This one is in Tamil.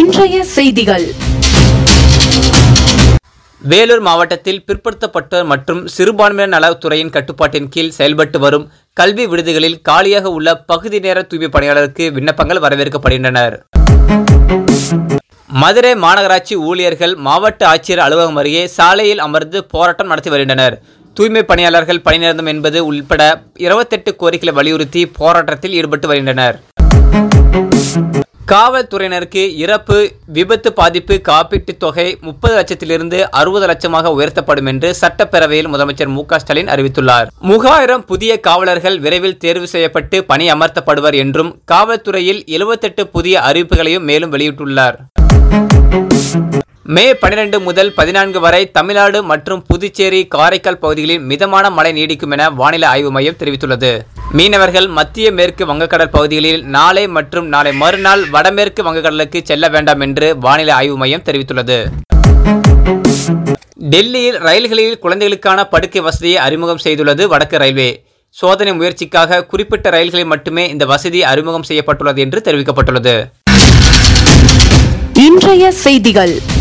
இன்றைய செய்திகள் வேலூர் மாவட்டத்தில் பிற்படுத்தப்பட்டோர் மற்றும் சிறுபான்மையினர் நலத்துறையின் கட்டுப்பாட்டின் கீழ் செயல்பட்டு வரும் கல்வி விடுதிகளில் காலியாக உள்ள பகுதி நேர தூய்மை பணியாளருக்கு விண்ணப்பங்கள் வரவேற்கப்படுகின்றனர் மதுரை மாநகராட்சி ஊழியர்கள் மாவட்ட ஆட்சியர் அலுவலகம் அருகே சாலையில் அமர்ந்து போராட்டம் நடத்தி வருகின்றனர் தூய்மை பணியாளர்கள் பணிநிரந்தரம் என்பது உள்பட இருபத்தெட்டு கோரிக்கைகளை வலியுறுத்தி போராட்டத்தில் ஈடுபட்டு வருகின்றனர் காவல்துறையினருக்கு இறப்பு விபத்து பாதிப்பு காப்பீட்டுத் தொகை முப்பது லட்சத்திலிருந்து அறுபது லட்சமாக உயர்த்தப்படும் என்று சட்டப்பேரவையில் முதலமைச்சர் மு க ஸ்டாலின் அறிவித்துள்ளார் மூவாயிரம் புதிய காவலர்கள் விரைவில் தேர்வு செய்யப்பட்டு பணி அமர்த்தப்படுவர் என்றும் காவல்துறையில் எழுபத்தெட்டு புதிய அறிவிப்புகளையும் மேலும் வெளியிட்டுள்ளார் மே 12 முதல் பதினான்கு வரை தமிழ்நாடு மற்றும் புதுச்சேரி காரைக்கால் பகுதிகளில் மிதமான மழை நீடிக்கும் என வானிலை ஆய்வு மையம் தெரிவித்துள்ளது மீனவர்கள் மத்திய மேற்கு வங்கக்கடல் பகுதிகளில் நாளை மற்றும் நாளை மறுநாள் வடமேற்கு வங்கக்கடலுக்கு செல்ல வேண்டாம் என்று வானிலை ஆய்வு மையம் தெரிவித்துள்ளது டெல்லியில் ரயில்களில் குழந்தைகளுக்கான படுக்கை வசதியை அறிமுகம் செய்துள்ளது வடக்கு ரயில்வே சோதனை முயற்சிக்காக குறிப்பிட்ட ரயில்களில் மட்டுமே இந்த வசதி அறிமுகம் செய்யப்பட்டுள்ளது என்று தெரிவிக்கப்பட்டுள்ளது இன்றைய செய்திகள்